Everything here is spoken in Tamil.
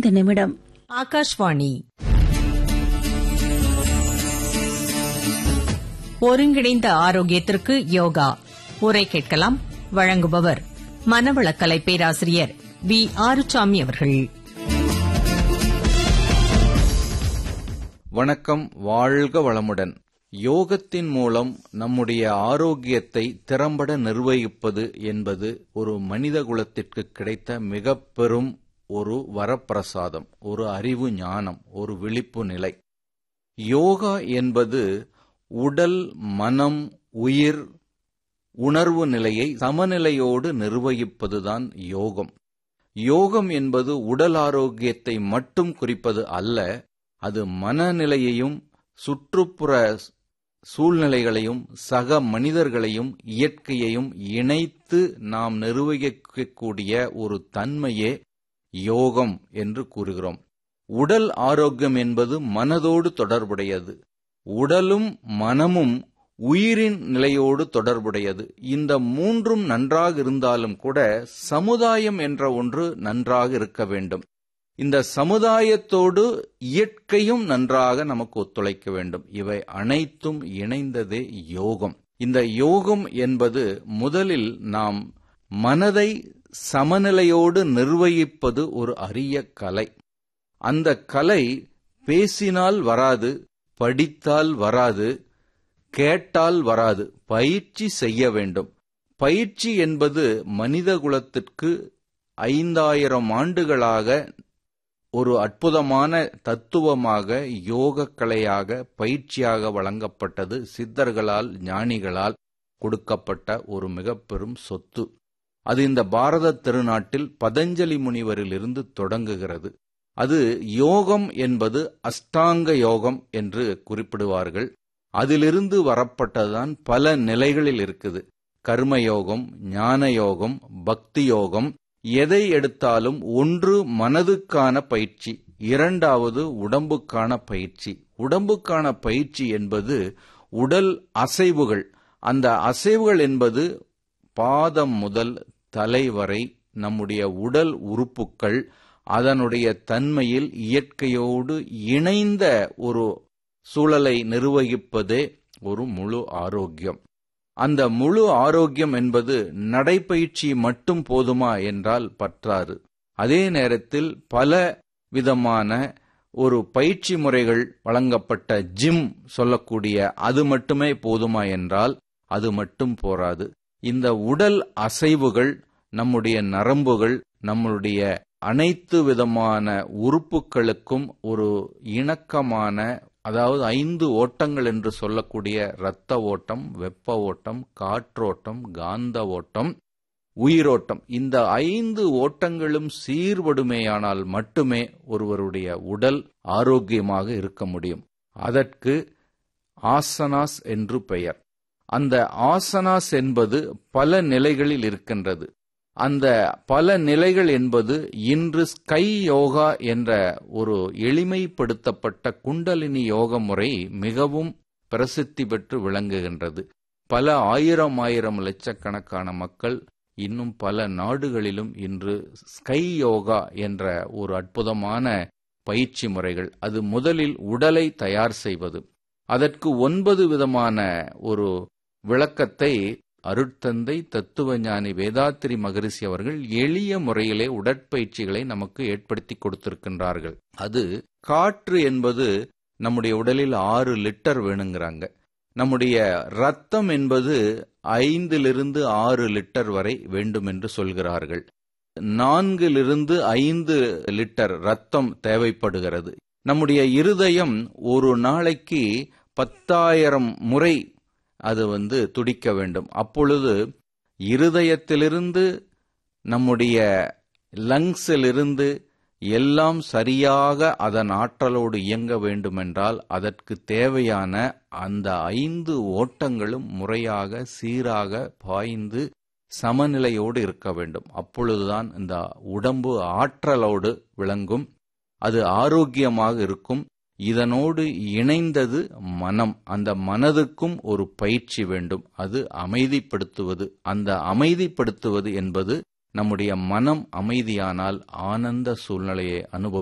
ஐந்து நிமிடம் ஆகாஷ்வாணி ஒருங்கிணைந்த ஆரோக்கியத்திற்கு யோகா உரை கேட்கலாம் வழங்குபவர் மனவளக்கலை பேராசிரியர் வி ஆறுசாமி அவர்கள் வணக்கம் வாழ்க வளமுடன் யோகத்தின் மூலம் நம்முடைய ஆரோக்கியத்தை திறம்பட நிர்வகிப்பது என்பது ஒரு மனித குலத்திற்கு கிடைத்த மிக பெரும் ஒரு வரப்பிரசாதம் ஒரு அறிவு ஞானம் ஒரு விழிப்பு நிலை யோகா என்பது உடல் மனம் உயிர் உணர்வு நிலையை சமநிலையோடு நிர்வகிப்பதுதான் யோகம் யோகம் என்பது உடல் ஆரோக்கியத்தை மட்டும் குறிப்பது அல்ல அது மனநிலையையும் சுற்றுப்புற சூழ்நிலைகளையும் சக மனிதர்களையும் இயற்கையையும் இணைத்து நாம் நிர்வகிக்கக்கூடிய ஒரு தன்மையே யோகம் என்று கூறுகிறோம் உடல் ஆரோக்கியம் என்பது மனதோடு தொடர்புடையது உடலும் மனமும் உயிரின் நிலையோடு தொடர்புடையது இந்த மூன்றும் நன்றாக இருந்தாலும் கூட சமுதாயம் என்ற ஒன்று நன்றாக இருக்க வேண்டும் இந்த சமுதாயத்தோடு இயற்கையும் நன்றாக நமக்கு ஒத்துழைக்க வேண்டும் இவை அனைத்தும் இணைந்ததே யோகம் இந்த யோகம் என்பது முதலில் நாம் மனதை சமநிலையோடு நிர்வகிப்பது ஒரு அரிய கலை அந்த கலை பேசினால் வராது படித்தால் வராது கேட்டால் வராது பயிற்சி செய்ய வேண்டும் பயிற்சி என்பது மனித குலத்திற்கு ஐந்தாயிரம் ஆண்டுகளாக ஒரு அற்புதமான தத்துவமாக யோக கலையாக பயிற்சியாக வழங்கப்பட்டது சித்தர்களால் ஞானிகளால் கொடுக்கப்பட்ட ஒரு மிக பெரும் சொத்து அது இந்த பாரத திருநாட்டில் பதஞ்சலி முனிவரிலிருந்து தொடங்குகிறது அது யோகம் என்பது அஷ்டாங்க யோகம் என்று குறிப்பிடுவார்கள் அதிலிருந்து வரப்பட்டதுதான் பல நிலைகளில் இருக்குது கர்மயோகம் ஞான யோகம் பக்தி யோகம் எதை எடுத்தாலும் ஒன்று மனதுக்கான பயிற்சி இரண்டாவது உடம்புக்கான பயிற்சி உடம்புக்கான பயிற்சி என்பது உடல் அசைவுகள் அந்த அசைவுகள் என்பது பாதம் முதல் தலை வரை நம்முடைய உடல் உறுப்புகள் அதனுடைய தன்மையில் இயற்கையோடு இணைந்த ஒரு சூழலை நிர்வகிப்பதே ஒரு முழு ஆரோக்கியம் அந்த முழு ஆரோக்கியம் என்பது நடைப்பயிற்சி மட்டும் போதுமா என்றால் பற்றாது அதே நேரத்தில் பல விதமான ஒரு பயிற்சி முறைகள் வழங்கப்பட்ட ஜிம் சொல்லக்கூடிய அது மட்டுமே போதுமா என்றால் அது மட்டும் போராது இந்த உடல் அசைவுகள் நம்முடைய நரம்புகள் நம்முடைய அனைத்து விதமான உறுப்புகளுக்கும் ஒரு இணக்கமான அதாவது ஐந்து ஓட்டங்கள் என்று சொல்லக்கூடிய இரத்த ஓட்டம் வெப்ப ஓட்டம் காற்றோட்டம் காந்த ஓட்டம் உயிரோட்டம் இந்த ஐந்து ஓட்டங்களும் சீர்படுமேயானால் மட்டுமே ஒருவருடைய உடல் ஆரோக்கியமாக இருக்க முடியும் அதற்கு ஆசனாஸ் என்று பெயர் அந்த ஆசனாஸ் என்பது பல நிலைகளில் இருக்கின்றது அந்த பல நிலைகள் என்பது இன்று ஸ்கை யோகா என்ற ஒரு எளிமைப்படுத்தப்பட்ட குண்டலினி யோக முறை மிகவும் பிரசித்தி பெற்று விளங்குகின்றது பல ஆயிரம் ஆயிரம் லட்சக்கணக்கான மக்கள் இன்னும் பல நாடுகளிலும் இன்று ஸ்கை யோகா என்ற ஒரு அற்புதமான பயிற்சி முறைகள் அது முதலில் உடலை தயார் செய்வது அதற்கு ஒன்பது விதமான ஒரு விளக்கத்தை அருட்தந்தை தத்துவ ஞானி வேதாத்திரி மகரிஷி அவர்கள் எளிய முறையிலே உடற்பயிற்சிகளை நமக்கு ஏற்படுத்தி கொடுத்திருக்கின்றார்கள் அது காற்று என்பது நம்முடைய உடலில் ஆறு லிட்டர் வேணுங்கிறாங்க நம்முடைய ரத்தம் என்பது ஐந்திலிருந்து ஆறு லிட்டர் வரை வேண்டும் என்று சொல்கிறார்கள் நான்கிலிருந்து ஐந்து லிட்டர் ரத்தம் தேவைப்படுகிறது நம்முடைய இருதயம் ஒரு நாளைக்கு பத்தாயிரம் முறை அது வந்து துடிக்க வேண்டும் அப்பொழுது இருதயத்திலிருந்து நம்முடைய லங்ஸிலிருந்து எல்லாம் சரியாக அதன் ஆற்றலோடு இயங்க வேண்டுமென்றால் அதற்கு தேவையான அந்த ஐந்து ஓட்டங்களும் முறையாக சீராக பாய்ந்து சமநிலையோடு இருக்க வேண்டும் அப்பொழுதுதான் இந்த உடம்பு ஆற்றலோடு விளங்கும் அது ஆரோக்கியமாக இருக்கும் இதனோடு இணைந்தது மனம் அந்த மனதுக்கும் ஒரு பயிற்சி வேண்டும் அது அமைதிப்படுத்துவது அந்த அமைதிப்படுத்துவது என்பது நம்முடைய மனம் அமைதியானால் ஆனந்த சூழ்நிலையை அனுபவி